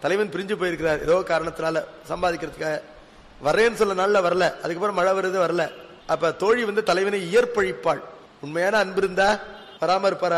தலைவன் பிரிஞ்சு போயிருக்கிறார் ஏதோ காரணத்தினால சம்பாதிக்கிறதுக்காக வரேன்னு சொல்ல நாள்ல வரல அதுக்கப்புறம் மழை வருது வரல அப்ப தோழி வந்து தலைவனை இயற்பழிப்பாள் உண்மையான அன்பு இருந்தா வராம இருப்பாரா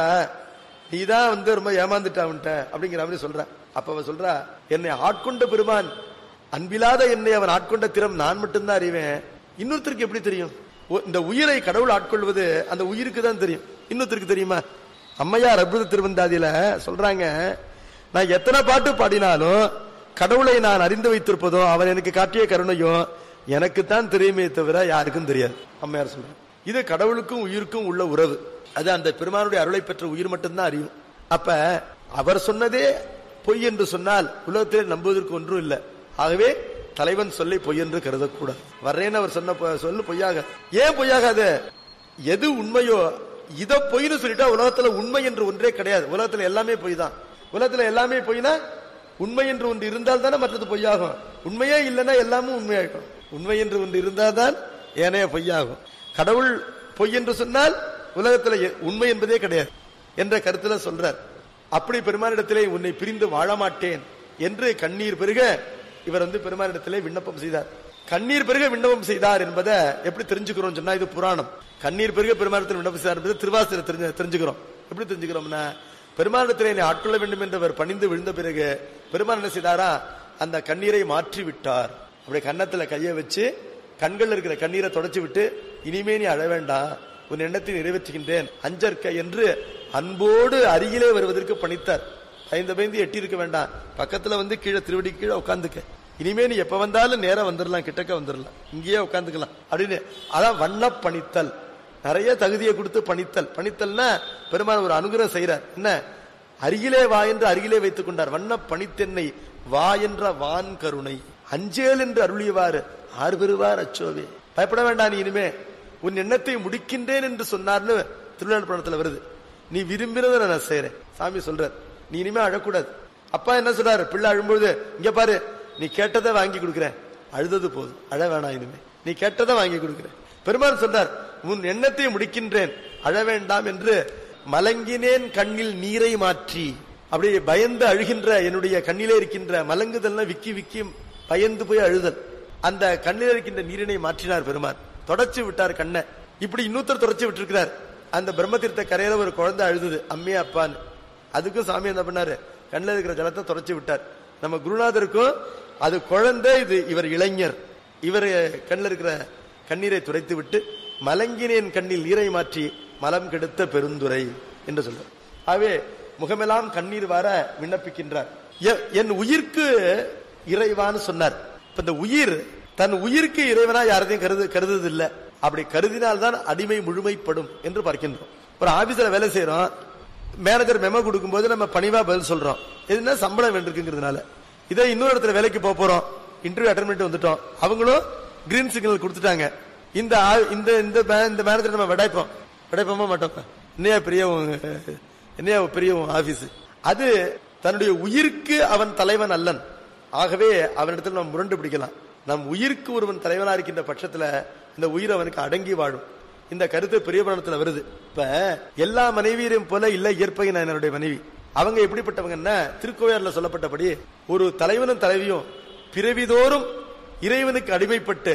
நீதான் வந்து ரொம்ப ஏமாந்துட்ட அவன்கிட்ட அப்படிங்கிற மாதிரி சொல்ற அப்ப அவ சொல்றா என்னை ஆட்கொண்ட பெருமான் அன்பில்லாத என்னை அவன் ஆட்கொண்ட திறம் நான் மட்டும்தான் அறிவேன் இன்னொருத்தருக்கு எப்படி தெரியும் ஓ, இந்த உயிரை கடவுள் ஆட்கொள்வது அந்த உயிருக்கு தான் தெரியும் இன்னொருத்தருக்கு தெரியுமா அம்மையார் அற்புத திருவந்தாதியில சொல்றாங்க நான் எத்தனை பாட்டு பாடினாலும் கடவுளை நான் அறிந்து வைத்திருப்பதும் அவன் எனக்கு காட்டிய கருணையும் எனக்கு தான் தெரியுமே தவிர யாருக்கும் தெரியாது அம்மையார் சொல்றாங்க இது கடவுளுக்கும் உயிருக்கும் உள்ள உறவு அது அந்த பெருமானுடைய அருளை பெற்ற உயிர் மட்டும்தான் அறியும் அப்ப அவர் சொன்னதே பொய் என்று சொன்னால் உலகத்திலே நம்புவதற்கு ஒன்றும் இல்லை ஆகவே தலைவன் சொல்லை பொய் என்று கருதக்கூடாது வர்றேன்னு அவர் சொன்ன பொ- சொல்லு பொய்யாக ஏன் பொய்யாகாது எது உண்மையோ இத பொய்னு சொல்லிட்டா உலகத்துல உண்மை என்று ஒன்றே கிடையாது உலகத்துல எல்லாமே பொய் தான் உலகத்துல எல்லாமே பொய்னா உண்மை என்று ஒன்று இருந்தால் தானே மற்றது பொய்யாகும் உண்மையே இல்லைன்னா எல்லாமும் உண்மையாகும் உண்மை என்று ஒன்று இருந்தால் தான் ஏனைய பொய்யாகும் கடவுள் பொய் என்று சொன்னால் உலகத்துல எ- உண்மை என்பதே கிடையாது என்ற கருத்துல சொல்றார் அப்படி பெருமானிடத்திலே உன்னை பிரிந்து வாழ மாட்டேன் என்று கண்ணீர் பெருக இவர் வந்து பெருமானிடத்திலே விண்ணப்பம் செய்தார் கண்ணீர் பெருக விண்ணப்பம் செய்தார் என்பதை எப்படி தெரிஞ்சுக்கிறோம் சொன்னா இது புராணம் கண்ணீர் பெருக பெருமானிடத்தில் விண்ணப்பம் செய்தார் என்பது திருவாசல தெரிஞ்சு தெரிஞ்சுக்கிறோம் எப்படி தெரிஞ்சுக்கிறோம்னா பெருமானிடத்திலே என்னை ஆட்கொள்ள வேண்டும் என்று அவர் பணிந்து விழுந்த பிறகு பெருமான் என்ன செய்தாரா அந்த கண்ணீரை மாற்றி விட்டார் அப்படி கன்னத்துல கையை வச்சு கண்கள் இருக்கிற கண்ணீரை தொடச்சு விட்டு இனிமே நீ அழ வேண்டாம் உன் எண்ணத்தை நிறைவேற்றுகின்றேன் அஞ்சற்க என்று அன்போடு அருகிலே வருவதற்கு பணித்தார் ஐந்து பயந்து எட்டி இருக்க வேண்டாம் பக்கத்துல வந்து கீழே திருவடி கீழே உட்காந்துக்க இனிமே நீ எப்ப வந்தாலும் நேரா வந்துடலாம் கிட்டக்க வந்துடலாம் இங்கேயே உட்காந்துக்கலாம் அப்படின்னு அதான் வண்ண பணித்தல் நிறைய தகுதியை கொடுத்து பணித்தல் பணித்தல்னா பெருமாள் ஒரு அனுகிரகம் செய்யறார் என்ன அருகிலே வா என்று அருகிலே வைத்துக் கொண்டார் வண்ண பணித்தென்னை வா என்ற வான் கருணை அஞ்சேல் என்று அருளியவாறு ஆறு பெறுவார் அச்சோவே பயப்பட வேண்டாம் நீ இனிமே உன் எண்ணத்தை முடிக்கின்றேன் என்று சொன்னார்னு திருவிழா படத்துல வருது நீ விரும்பினதை நான் செய்யறேன் சாமி சொல்றார் நீ இனிமே அழக்கூடாது அப்பா என்ன சொல்றாரு பிள்ளை அழும்பொழுது இங்க பாரு நீ கேட்டதை வாங்கி கொடுக்குறேன் அழுதது போதும் அழ வேணாம் இனிமே நீ கேட்டதை வாங்கி கொடுக்குறேன் பெருமாள் சொன்னார் உன் எண்ணத்தை முடிக்கின்றேன் அழ வேண்டாம் என்று மலங்கினேன் கண்ணில் நீரை மாற்றி அப்படியே பயந்து அழுகின்ற என்னுடைய கண்ணிலே இருக்கின்ற மலங்குதல்னா விக்கி விக்கி பயந்து போய் அழுதல் அந்த கண்ணில் இருக்கின்ற நீரினை மாற்றினார் பெருமான் தொடச்சு விட்டார் கண்ணை இப்படி இன்னொருத்தர் தொடச்சு விட்டிருக்கிறார் அந்த பிரம்மதீர்த்த கரையில ஒரு குழந்தை அழுதுது அம்மையா அப்பான்னு அதுக்கும் சாமி என்ன பண்ணாரு கண்ணில் இருக்கிற ஜலத்தை தொடச்சு விட்டார் நம்ம குருநாதருக்கும் அது குழந்தை இது இவர் இளைஞர் இவர் கண்ணில் இருக்கிற கண்ணீரை துடைத்து விட்டு மலங்கினேன் கண்ணில் நீரை மாற்றி மலம் கெடுத்த பெருந்துரை என்று சொல்றார் ஆகவே முகமெல்லாம் கண்ணீர் வர விண்ணப்பிக்கின்றார் எ- என் உயிர்க்கு இறைவான்னு சொன்னார் இப்ப இந்த உயிர் தன் உயிருக்கு இறைவனா யாரையும் கருது கருதுது இல்ல அப்படி கருதினால்தான் அடிமை முழுமைப்படும் என்று பார்க்கின்றோம் ஒரு ஆபீஸ்ல வேலை செய்யறோம் மேனேஜர் மெமோ கொடுக்கும்போது நம்ம பணிவா பதில் சொல்றோம் எதுனா சம்பளம் வேண்டிருக்குங்கிறதுனால இதே இன்னொரு இடத்துல வேலைக்கு போக போறோம் இன்டர்வியூ அட்டன் பண்ணிட்டு வந்துட்டோம் அவங்களும் கிரீன் சிக்னல் கொடுத்துட்டாங்க இந்த ஆ- இந்த இந்த மே- இந்த மேனேஜர் நம்ம விடைப்போம் விடைப்போமா மாட்டோம் என்னையா பெரிய உன் என்னையா பெரிய ஆபீஸ் அது தன்னுடைய உயிருக்கு அவன் தலைவன் அல்லன் ஆகவே அவனிடத்தில் நாம் முரண்டு பிடிக்கலாம் நம் உயிருக்கு ஒருவன் தலைவனா இருக்கின்ற பட்சத்துல இந்த உயிர் அவனுக்கு அடங்கி வாழும் இந்த கருத்து பெரிய புராணத்துல வருது இப்ப எல்லா மனைவியரையும் போல இல்ல இயற்பகை என்னுடைய மனைவி அவங்க எப்படிப்பட்டவங்கன்னா திருக்கோயில சொல்லப்பட்டபடி ஒரு தலைவனும் தலைவியும் பிறவிதோறும் இறைவனுக்கு அடிமைப்பட்டு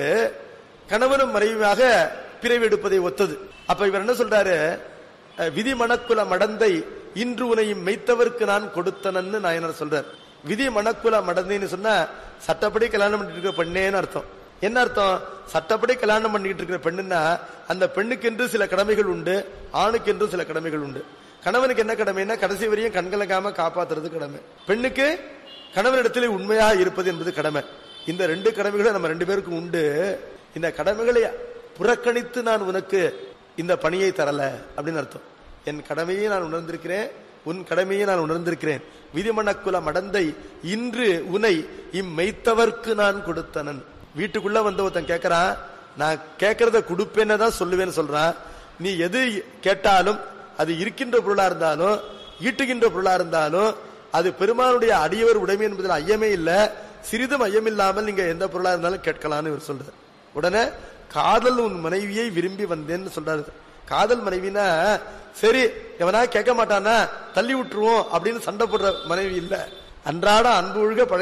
கணவனும் மனைவியாக பிறவி எடுப்பதை ஒத்தது அப்ப இவர் என்ன சொல்றாரு அஹ், விதி மணக்குல மடந்தை இன்று உனையும் மெய்த்தவர்க்கு நான் கொடுத்தனன்னு நாயனர் சொல்றார் விதி மணக்குல மடந்தைன்னு சொன்னா சட்டப்படி கல்யாணம் பண்ணிட்டு இருக்கிற பெண்ணேன்னு அர்த்தம் என்ன அர்த்தம் சட்டப்படி கல்யாணம் பண்ணிட்டு இருக்கிற பெண்ணுன்னா அந்த பெண்ணுக்கென்று சில கடமைகள் உண்டு ஆணுக்கென்று சில கடமைகள் உண்டு கணவனுக்கு என்ன கடமைன்னா கடைசி வரையும் கண்கலங்காம காப்பாத்துறது கடமை பெண்ணுக்கு கணவனிடத்திலே உண்மையா இருப்பது என்பது கடமை இந்த ரெண்டு கடமைகளும் நம்ம ரெண்டு பேருக்கும் உண்டு இந்த கடமைகளை புறக்கணித்து நான் உனக்கு இந்த பணியை தரல அப்படின்னு அர்த்தம் என் கடமையை நான் உணர்ந்திருக்கிறேன் உன் கடமையை நான் உணர்ந்திருக்கிறேன் விதிமணக்குல மடந்தை இன்று உனை இம்மெய்த்தவர்க்கு நான் கொடுத்தனன் வீட்டுக்குள்ள வந்து ஒருத்தன் கேட்கறான் நான் கேட்கறத கொடுப்பேன்னு தான் சொல்லுவேன்னு சொல்றான் நீ எது கேட்டாலும் அது இருக்கின்ற பொருளா இருந்தாலும் ஈட்டுகின்ற பொருளா இருந்தாலும் அது பெருமானுடைய அடியவர் உடைமை என்பதில் ஐயமே இல்ல சிறிதும் ஐயமில்லாமல் நீங்க எந்த பொருளா இருந்தாலும் கேட்கலாம்னு இவர் சொல்றார் உடனே காதல் உன் மனைவியை விரும்பி வந்தேன்னு சொல்றாரு காதல் மனைவினா சரி எவனா கேட்க மாட்டானா தள்ளி விட்டுருவோம் அப்படின்னு சண்டை போடுற மனைவி இல்ல அன்றாட அன்பு ஒழுக பழகி